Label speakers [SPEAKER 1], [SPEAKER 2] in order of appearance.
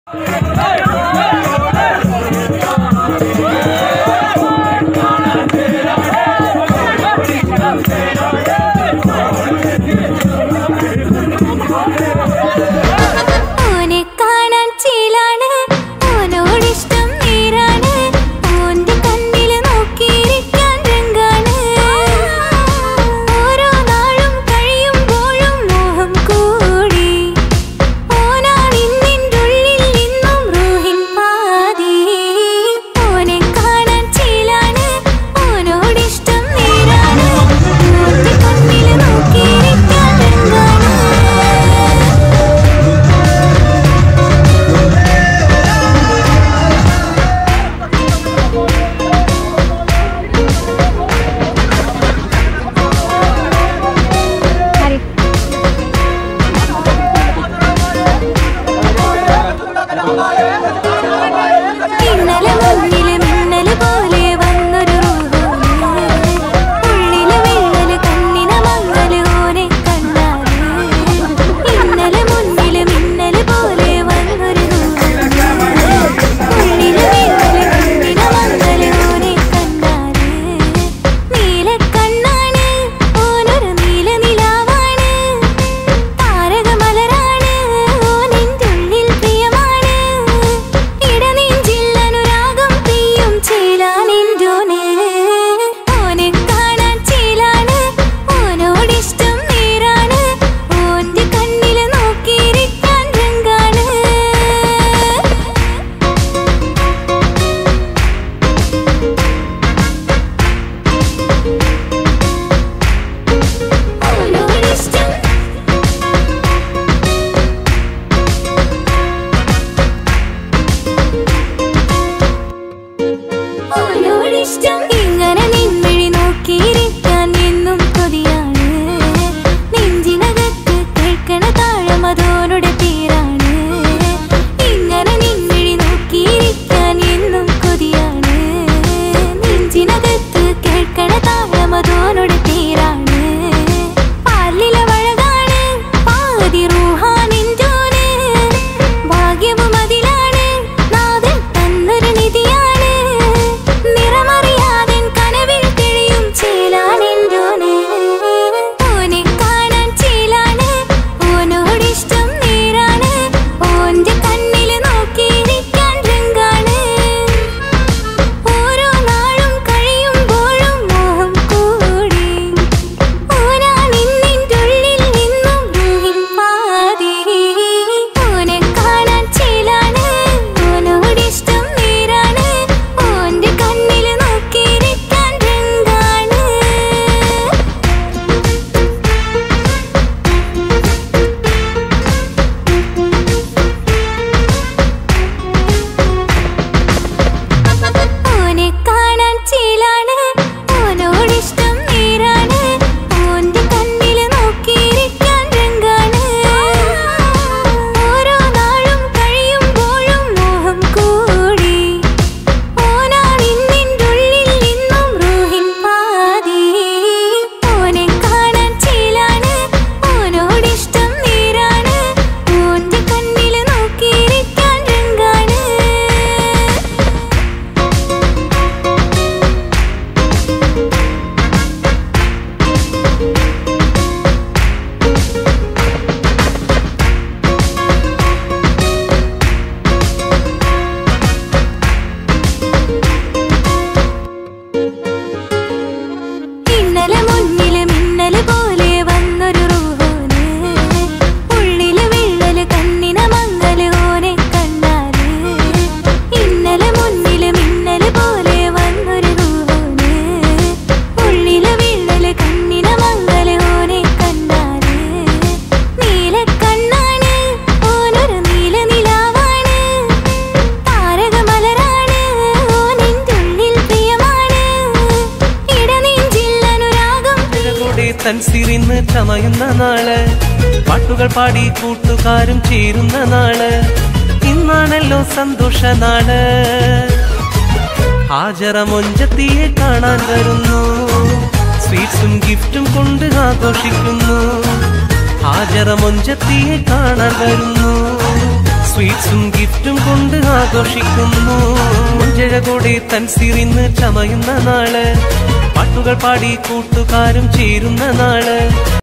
[SPEAKER 1] ഓനെ കാണാൻ ചേലാണ് ഓനോടിഷ്ടം നേരാണ് ഓന്റെ കണ്ണില് നോക്കിയിരിക്കാൻ രംഗാണ് ഓരോ നാളും കഴിയുമ്പോഴും മോഹം കൂടി ഓനാണ് ഇന്നിൻ്റെ ഉള്ളിൽ നിന്നും റൂഹിൻ പാതി ഓനെ കാണാൻ ചേലാണ് ഓനോടിഷ്ടം നേരാണ് ഓന്റെ കണ്ണില് നോക്കിയിരിക്കാൻ രംഗാണ് ഇന്നലെ മുന്നില് മിന്നല് പോലെ വന്നൊരു റൂഹ് ഉള്ളില് വിള്ളല് കണ്ണിന മങ്ങല് ഓനെ കണ്ടാല് ഇന്നലെ മുന്നില് മിന്നല് പോലെ വന്നൊരു റൂഹ് ഉള്ളില് വിള്ളല് കണ്ണിന മങ്ങല് ഓനെ കണ്ടാല് നീല കണ്ണാണ് ഓനൊരു നീല നിലാവാണ് താരകമലരാണ് ഓനിൻ്റെ ഉള്ളിൽ പ്രിയമാണ് ഇടനെഞ്ചിൽ അനുരാഗം പെയ്യും ചേലാനിൻ്റോന് ഓനെ കാണാൻ ചേലാണ് ഓനോടിഷ്ടം നേരാണ് ഓന്റെ കണ്ണില് നോക്കിയിരിക്കാൻ രംഗാണ് ഓനോടിഷ്ടം ഓനോടിഷ്ടം ഇങ്ങനെ നിൻമിഴി നോക്കിയിരിക്കാൻ എന്നും കൊതിയാണ് നെഞ്ചിനകത്ത് കേൾക്കണ താഴം അതോനുടെ പേരാണ് ഇങ്ങനെ നിൻമിഴി നോക്കിയിരിക്കാൻ എന്നും കൊതിയാണ് നെഞ്ചിനകത്ത് കേൾക്കണ താഴം അതോനുടെ പേരാണ് പാലിലവഴകാണ് പാതി റൂഹാനിൻ്റോന് ഭാഗ്യവും അതിലാണ് നാഥൻ തന്നൊരു നിധിയാണ് നിറമറിയാതൻ കനവിൽ തെളിയും ചേലാനിൻ്റോന് ഓനെ കാണാൻ ചേലാണ് ഓനോടിഷ്ടം നേരാണ് ഓന്റെ കണ്ണില് നോക്കിയിരിക്കാൻ രംഗാണ് ഓരോ നാളും കഴിയുമ്പോഴും മോഹം കൂടി ഓനാണ് ഇന്നിൻ്റെ ഉള്ളിൽ നിന്നും റൂഹിൻ പാതി ഓനെ കാണാൻ ചേലാണ് ഓനോടിഷ്ടം നേരാണ് ഓന്റെ കണ്ണില് നോക്കിയിരിക്കാൻ രംഗാണ് ഓനെ കാണാൻ ചേലാണ് ഓനോടിഷ്ടം നേരാണ് ഓന്റെ കണ്ണില് നോക്കിയിരിക്കാൻ രംഗാണ് ഓരോ നാളും കഴിയുമ്പോഴും മോഹം കൂടി ഓനാണ് ഇന്നിൻ്റെ ഉള്ളിൽ നിന്നും റൂഹിൻ പാതി ഓനെ കാണാൻ ചേലാണ് ഓനോടിഷ്ടം നേരാണ് ഓന്റെ കണ്ണില് നോക്കിയിരിക്കാൻ രംഗാണ് ഇന്നലെ മുന്നില് മിന്നല് പോലെ വന്നൊരു റൂഹോന് ഉള്ളില് വിള്ളല് കണ്ണിന മങ്ങല് ഓനെ കണ്ടാല് ഇന്നലെ മുന്നില് മിന്നല് പോലെ വന്നൊരു റൂഹോന് ഉള്ളില് വിള്ളല് കണ്ണിന മങ്ങല് ഓനെ കണ്ടാല് നീല കണ്ണാണ് ഓനൊരു നീല നിലാവാണ് താരകമലരാണ് ഓനിൻ്റെ ഉള്ളിൽ പ്രിയമാണ് ഇടനെഞ്ചിൽ അനുരാഗം
[SPEAKER 2] കൂടി തൻസിറിന്ന് ചമയുന്ന നാള് പാട്ടുകൾ പാടി കൂട്ടുകാരും ചേരുന്ന നാള് ഇന്നാണല്ലോ സന്തോഷ നാള് ഹാജറ മൊഞ്ചത്തിയെ കാണാൻ വരുന്നു സ്വീറ്റ്സും ഗിഫ്റ്റും കൊണ്ട് ആഘോഷിക്കുന്നു ഹാജറ മൊഞ്ചത്തിയെ കാണാൻ വരുന്നു സ്വീറ്റ്സും ഗിഫ്റ്റും ആഘോഷിക്കുന്നു മുഞ്ചഴകോടെ തൻസിറിന്ന് ചമയുന്ന നാള് പാട്ടുകൾ പാടി കൂട്ടുകാരും ചേരുന്ന നാള്